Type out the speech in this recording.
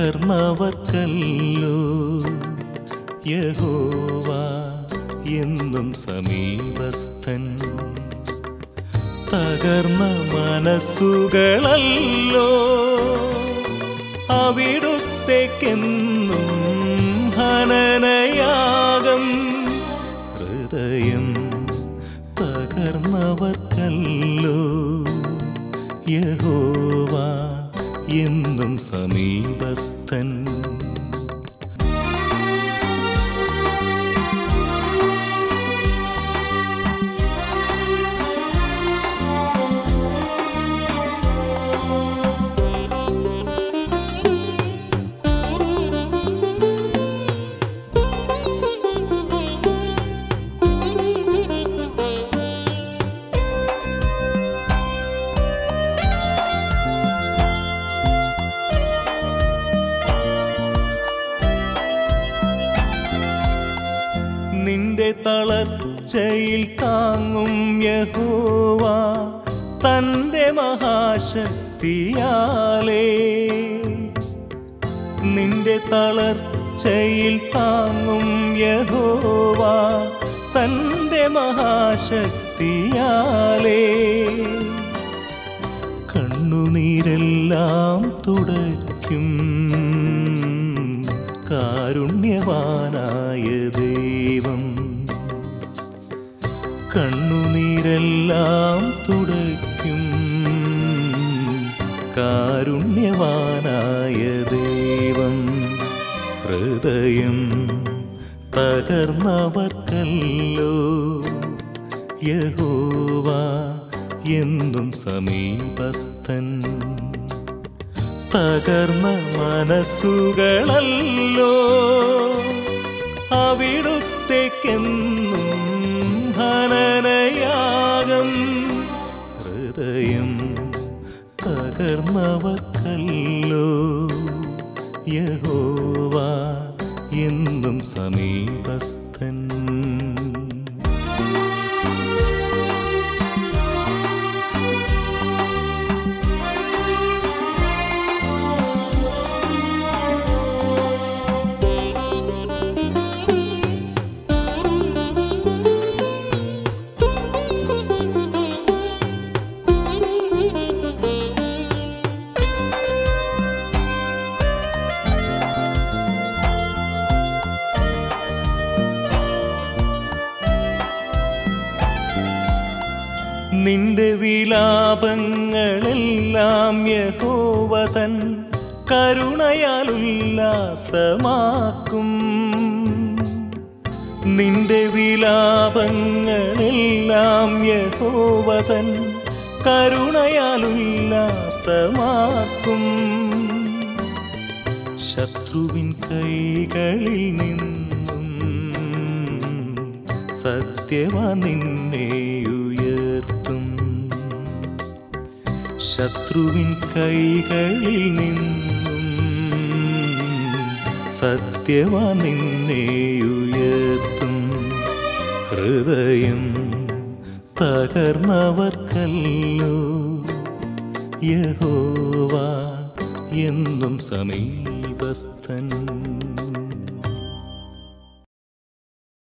തകർന്നവർക്കല്ലോ യഹോവ എന്നും സമീപസ്ഥൻ തകർന്ന മനസ്സുകളല്ലോ അവിടുത്തേക്കെന്നും ഹനനയാകം ഹൃദയം തകർന്നവർക്കല്ലോ യഹോവ എന്നും സമീപസ്ഥൻ നിന്റെ തളർച്ചയിൽ താങ്ങും യഹോവ തന്റെ മഹാശക്തിയാലേ നിന്റെ തളർച്ചയിൽ താങ്ങും യഹോവ തന്റെ മഹാശക്തിയാലേ കണ്ണുനീരെല്ലാം തുടയ്ക്കും കാരുണ്യവാനായ ദൈവം കണ്ണുനീരെല്ലാം തുടയ്ക്കും കാരുണ്യവാനായ ദൈവം ഹൃദയം തകർന്നവർക്കല്ലോ യഹോവ എന്നും സമീപസ്ഥൻ തകർന്ന മനസ്സുകളല്ലോ അവിടുത്തേക്കെന്നും ഹനനയാകം ഹൃദയം തകർന്നവർക്കല്ലോ യഹോവ എന്നും സമീപസ്ഥൻ നിന്റെ വിലാപങ്ങളെല്ലാം യഹോവതൻ കരുണയാൽ ഉല്ലാസമാക്കും നിന്റെ വിലാപങ്ങളെല്ലാം യഹോവതൻ കരുണയാൽ ഉല്ലാസമാക്കും ശത്രുവിൻ കൈകളിൽ നിന്നും സത്യവാ നിന്നെ ഉയർത്തും ശത്രുവിൻ കൈകളിൽ നിന്നും സത്യവാ നിന്നെ ഉയർത്തും ഹൃദയം തകർന്നവർക്കല്ലോ യഹോവ എന്നും സമീപസ്ഥൻ